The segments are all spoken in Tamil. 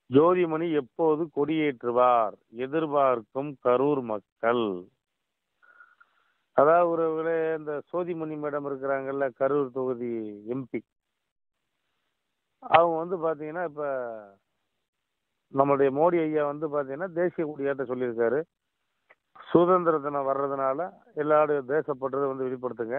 ஜோதிமணி எப்போது கொடியேற்றுவார் எதிர்பார்க்கும் கரூர் மக்கள் அதாவது ஒரு இந்த சோதிமணி மேடம் இருக்கிறாங்கல்ல கரூர் தொகுதி எம்பி அவங்க வந்து பார்த்தீங்கன்னா இப்போ நம்மளுடைய மோடி ஐயா வந்து பார்த்தீங்கன்னா தேசிய கொடியேற்ற சொல்லியிருக்காரு சுதந்திர தினம் வர்றதுனால எல்லாரும் தேசப்படுறதை வந்து வெளிப்படுத்துங்க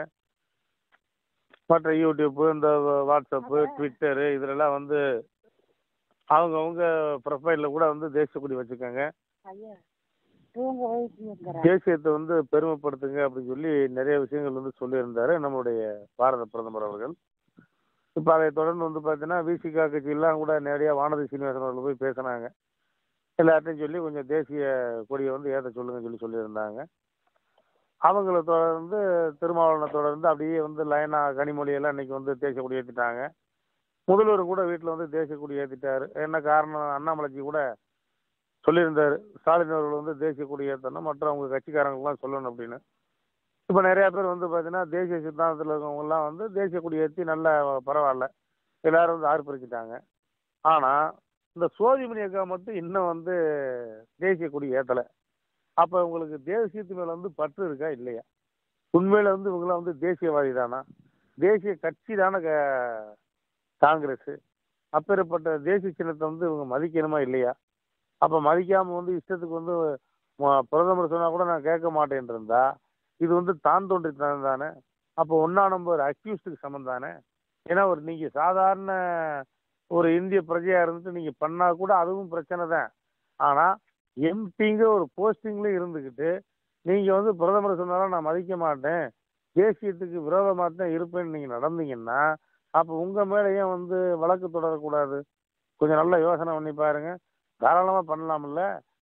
மற்ற யூடியூப்பு இந்த வாட்ஸ்அப்பு ட்விட்டரு இதுலலாம் வந்து அவங்கவுங்க ப்ரொஃபைலில் கூட வந்து தேசிய கொடி வச்சுக்கோங்க ஐயா தூங்க வைத்தியங்கிற தேசியத்தை வந்து பெருமைப்படுத்துங்க அப்படின்னு சொல்லி நிறைய விஷயங்கள் வந்து சொல்லியிருந்தாரு நம்மளுடைய பாரத பிரதமர் அவர்கள் இப்போ அதை தொடர்ந்து வந்து பார்த்தீங்கன்னா விசிகா கட்சியெல்லாம் கூட நேரடியாக வானதி சீனிவாசன் அவர்கள் போய் பேசினாங்க எல்லார்ட்டையும் சொல்லி கொஞ்சம் தேசிய கொடியை வந்து ஏற்ற சொல்லுங்கன்னு சொல்லி சொல்லியிருந்தாங்க அவங்கள தொடர்ந்து திருமாவளவனை தொடர்ந்து அப்படியே வந்து லைனாக கனிமொழியெல்லாம் இன்னைக்கு வந்து தேசிய கொடி ஏற்றிட்டாங்க முதல்வர் கூட வீட்டில் வந்து தேசிய கொடி ஏற்றிட்டாரு என்ன காரணம் அண்ணாமலைஜி கூட சொல்லியிருந்தாரு ஸ்டாலின் அவர்கள் வந்து தேசிய கொடி ஏற்றணும் மற்ற அவங்க கட்சிக்காரங்களுக்குலாம் சொல்லணும் அப்படின்னு இப்போ நிறையா பேர் வந்து பார்த்தீங்கன்னா தேசிய சித்தாந்தத்தில் இருக்கவங்கலாம் வந்து தேசிய கொடி ஏற்றி நல்ல பரவாயில்ல எல்லாரும் வந்து ஆர்ப்பரிச்சிட்டாங்க ஆனால் இந்த சோதிமணி அக்கா மட்டும் இன்னும் வந்து தேசிய கொடி ஏற்றலை அப்போ உங்களுக்கு தேசியத்து மேலே வந்து பற்று இருக்கா இல்லையா உண்மையில் வந்து இவங்களாம் வந்து தேசியவாதி தானா தேசிய கட்சி தானே க- காங்கிரஸ் அப்பேற்பட்ட தேசிய சின்னத்தை வந்து இவங்க மதிக்கணுமா இல்லையா அப்போ மதிக்காமல் வந்து இஷ்டத்துக்கு வந்து ம- பிரதமர் சொன்னால் கூட நான் கேட்க மாட்டேன் இருந்தா இது வந்து தான் தோன்றித்தனம் தானே அப்போ ஒன்றா நம்பர் அக்யூஸ்டுக்கு சமம் தானே ஏன்னா ஒரு நீங்கள் சாதாரண ஒரு இந்திய பிரஜையாக இருந்துட்டு நீங்கள் பண்ணால் கூட அதுவும் பிரச்சனை தான் ஆனால் எம்பிங்க ஒரு போஸ்டிங்கில் இருந்துக்கிட்டு நீங்கள் வந்து பிரதமர் சொன்னாலும் நான் மதிக்க மாட்டேன் தேசியத்துக்கு விரோதமாக தான் இருப்பேன்னு நீங்கள் நடந்தீங்கன்னா அப்போ உங்கள் மேலே ஏன் வந்து வழக்கு தொடரக்கூடாது கொஞ்சம் நல்லா யோசனை பண்ணி பாருங்க தாராளமாக பண்ணலாம்ல